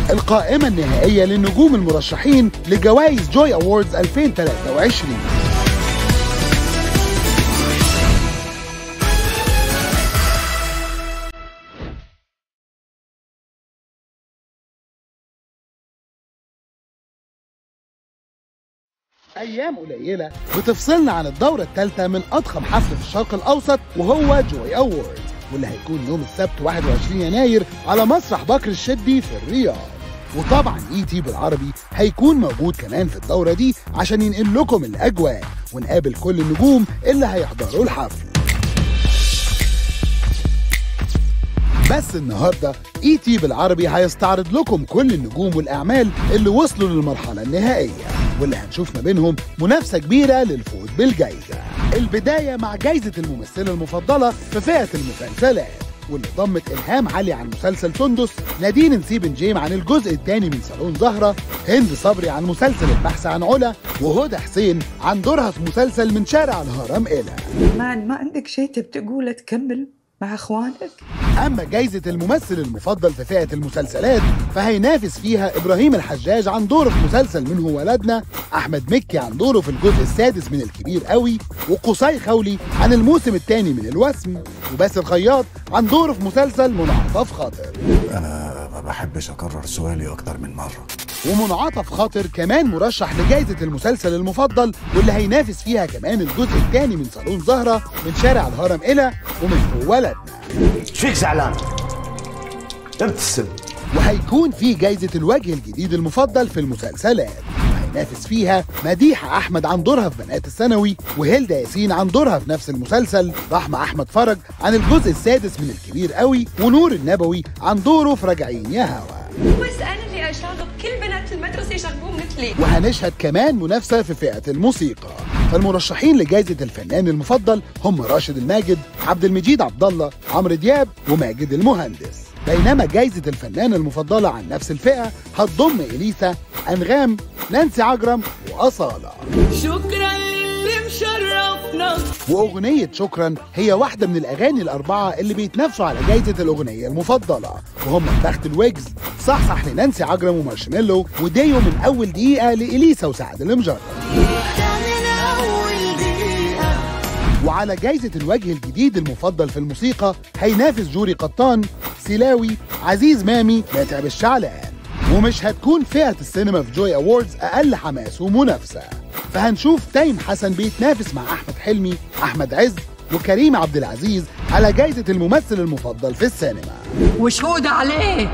القائمة النهائية للنجوم المرشحين لجوائز جوي أووردز 2023 أيام قليلة بتفصلنا عن الدورة الثالثة من أضخم حفل في الشرق الأوسط وهو جوي أووردز واللي هيكون يوم السبت 21 يناير على مسرح بكر الشدي في الرياض وطبعا اي تي بالعربي هيكون موجود كمان في الدورة دي عشان ينقل لكم الأجواء ونقابل كل النجوم اللي هيحضروا الحفل بس النهارده اي تي بالعربي هيستعرض لكم كل النجوم والاعمال اللي وصلوا للمرحله النهائيه واللي هنشوف ما بينهم منافسه كبيره للفوز بالجائزه. البدايه مع جائزه الممثله المفضله في فئه المسلسلات واللي ضمت الهام علي عن مسلسل سندس، نادين نسيب نجيم عن الجزء الثاني من صالون زهره، هند صبري عن مسلسل البحث عن علا، وهدى حسين عن دورها في مسلسل من شارع الهرم إلى. مان ما عندك شيء تبي تقوله تكمل مع اخوانك أما جايزة الممثل المفضل في فئة المسلسلات فهينافس فيها إبراهيم الحجاج عن دوره في مسلسل من هو ولدنا أحمد مكي عن دوره في الجزء السادس من الكبير قوي وقصي خولي عن الموسم الثاني من الوسم وباسل الخياط عن دوره في مسلسل منعطف خاطر أنا ما بحبش أكرر سؤالي أكتر من مرة ومنعطف خاطر كمان مرشح لجائزة المسلسل المفضل واللي هينافس فيها كمان الجزء الثاني من صالون زهرة من شارع الهرم إلى ومن هو ولدنا ايش فيك زعلان؟ ابتسم وهيكون في جايزة الوجه الجديد المفضل في المسلسلات وهينافس فيها مديحة أحمد عن دورها في بنات الثانوي وهيلدا ياسين عن دورها في نفس المسلسل رحمة أحمد فرج عن الجزء السادس من الكبير قوي ونور النبوي عن دوره في راجعين يا هوا بس انا اللي اشاغب كل بنات المدرسه يشاغبون مثلي وهنشهد كمان منافسة في فئة الموسيقى فالمرشحين لجائزة الفنان المفضل هم راشد الماجد عبد المجيد عبد الله عمرو دياب وماجد المهندس بينما جائزة الفنان المفضلة عن نفس الفئة هتضم إليسا أنغام نانسي عجرم وأصالة شكرا للي مشرفنا وأغنية شكرا هي واحدة من الأغاني الأربعة اللي بيتنافسوا على جائزة الأغنية المفضلة وهم بخت الويجز صحصح لنانسي عجرم ومارشميلو وديو من أول دقيقة لإليسا وسعد المجرد وعلى جائزة الوجه الجديد المفضل في الموسيقى هينافس جوري قطان سيلاوي عزيز مامي ماتع بالشعلان ومش هتكون فئة السينما في جوي أووردز أقل حماس ومنافسة فهنشوف تايم حسن بيتنافس مع أحمد حلمي أحمد عز وكريم عبد العزيز على جائزة الممثل المفضل في السينما وشهود عليه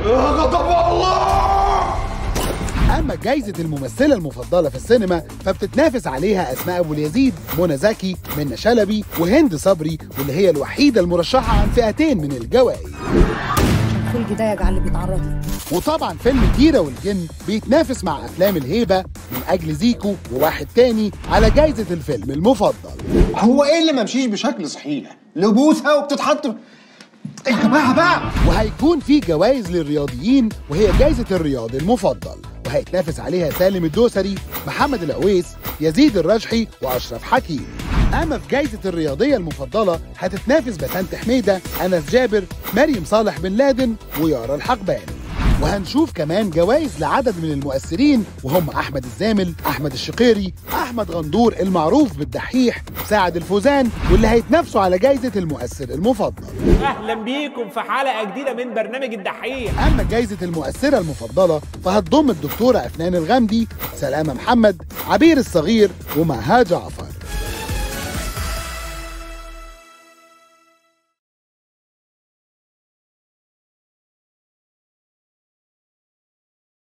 اما جايزه الممثله المفضله في السينما فبتتنافس عليها اسماء ابو اليزيد منى زكي منى شلبي وهند صبري واللي هي الوحيده المرشحه عن فئتين من الجوائز خلقي ضيق على اللي بيتعرض له وطبعا فيلم الجيرة والجن بيتنافس مع افلام الهيبه من اجل زيكو وواحد تاني على جايزه الفيلم المفضل هو ايه اللي ما مشيش بشكل صحيح؟ لبوسها وبتتحط ايه يا جماعه بقى؟ وهيكون في جوائز للرياضيين وهي جايزه الرياضي المفضل وهيتنافس عليها سالم الدوسري محمد العويس يزيد الرجحي واشرف حكيم اما في جايزه الرياضيه المفضله هتتنافس بسنت حميده انس جابر مريم صالح بن لادن ويارا الحقباني وهنشوف كمان جوائز لعدد من المؤثرين وهم احمد الزامل احمد الشقيري احمد غندور المعروف بالدحيح سعد الفوزان واللي هيتنافسوا على جائزه المؤثر المفضل اهلا بيكم في حلقه جديده من برنامج الدحيح اما جائزه المؤثره المفضله فهتضم الدكتوره افنان الغامدي سلامه محمد عبير الصغير ومها جعفر